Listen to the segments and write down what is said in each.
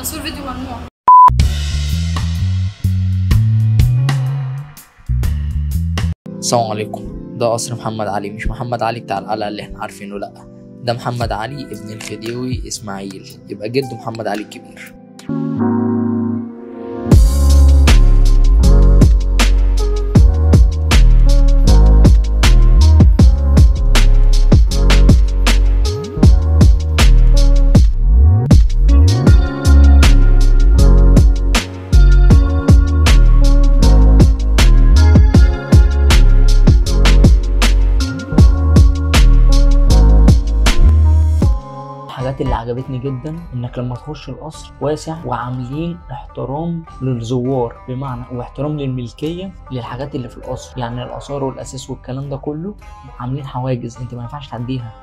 تصوير فيديو ممنوع السلام عليكم ده قصر محمد علي مش محمد علي بتاع القلعة اللي احنا عارفينه لأ ده محمد علي ابن الخديوي إسماعيل يبقى جده محمد علي الكبير الحاجات اللي عجبتني جدا انك لما تخش القصر واسع وعاملين احترام للزوار بمعنى واحترام للملكيه للحاجات اللي في القصر يعني الاثار والاساس والكلام ده كله عاملين حواجز انت ما ينفعش تعديها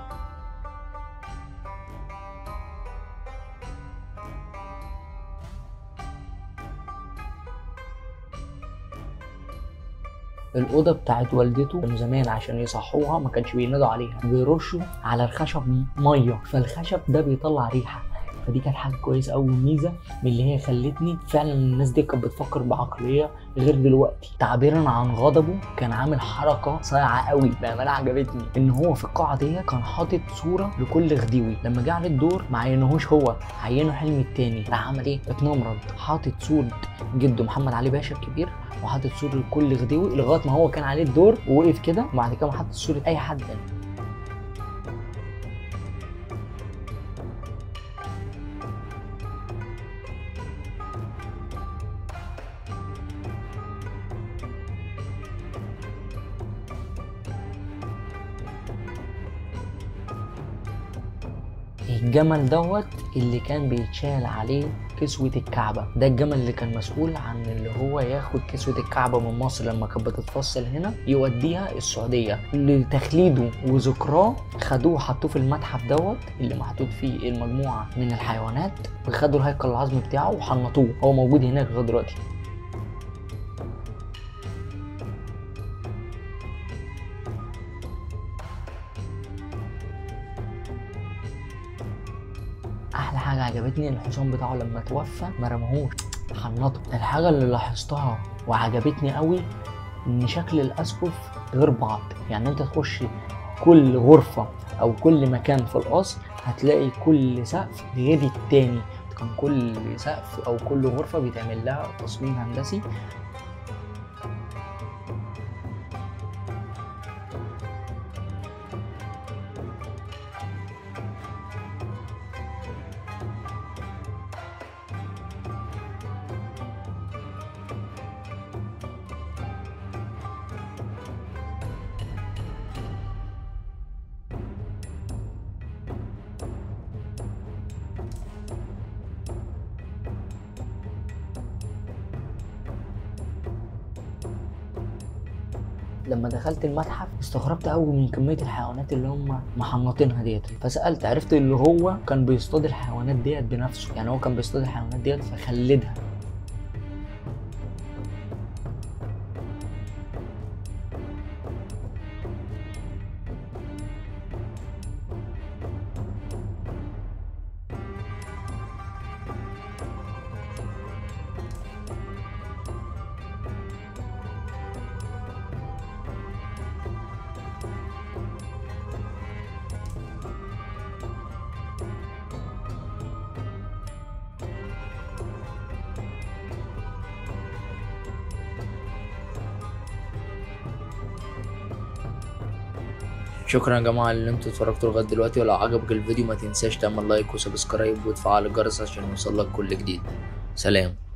الأوضة بتاعت والدته كانوا زمان عشان يصحوها ما كانش بينادوا عليها بيرشوا على الخشب مية فالخشب ده بيطلع ريحة فدي كانت حاجة كويسة أوي ميزة من اللي هي خلتني فعلا الناس دي كانت بتفكر بعقلية غير دلوقتي تعبيرا عن غضبه كان عامل حركة صايعة قوي بأمانة عجبتني إن هو في القاعة دي كان حاطط صورة لكل غديوي لما جه عليه الدور ما عينهوش هو عينه حلمي التاني راح عمل إيه؟ اتنمرض حاطط صورة جده محمد علي باشا الكبير وحاطط صورة لكل غديوي لغاية ما هو كان عليه الدور ووقف كده وبعد كده حاطط صورة أي حد تاني الجمل دوت اللي كان بيتشال عليه كسوة الكعبة ده الجمل اللي كان مسؤول عن اللي هو ياخد كسوة الكعبة من مصر لما كانت بتتفصل هنا يوديها السعودية لتخليده وذكراه خدوه حطوه في المتحف دوت اللي محطوط فيه المجموعة من الحيوانات وخدوا الهيكل العظمي بتاعه وحنطوه هو موجود هناك لغاية دلوقتي احلى حاجه عجبتني الحصان بتاعه لما توفى ما رماهوش حنطه الحاجه اللي لاحظتها وعجبتني قوي ان شكل الاسقف غير بعض يعني انت تخش كل غرفه او كل مكان في القصر هتلاقي كل سقف غير التاني كان كل سقف او كل غرفه بيتعمل لها تصميم هندسي لما دخلت المتحف استغربت قوي من كميه الحيوانات اللي هم محنطينها ديت فسالت عرفت اللي هو كان بيصطاد الحيوانات ديت بنفسه يعني هو كان بيصطاد الحيوانات ديت فخلدها شكرا يا جماعه اللي انتوا اتفرجتوا لغايه دلوقتي ولو عجبك الفيديو ما تنساش تعمل لايك وسبسكرايب وتفعل الجرس عشان يوصلك كل جديد سلام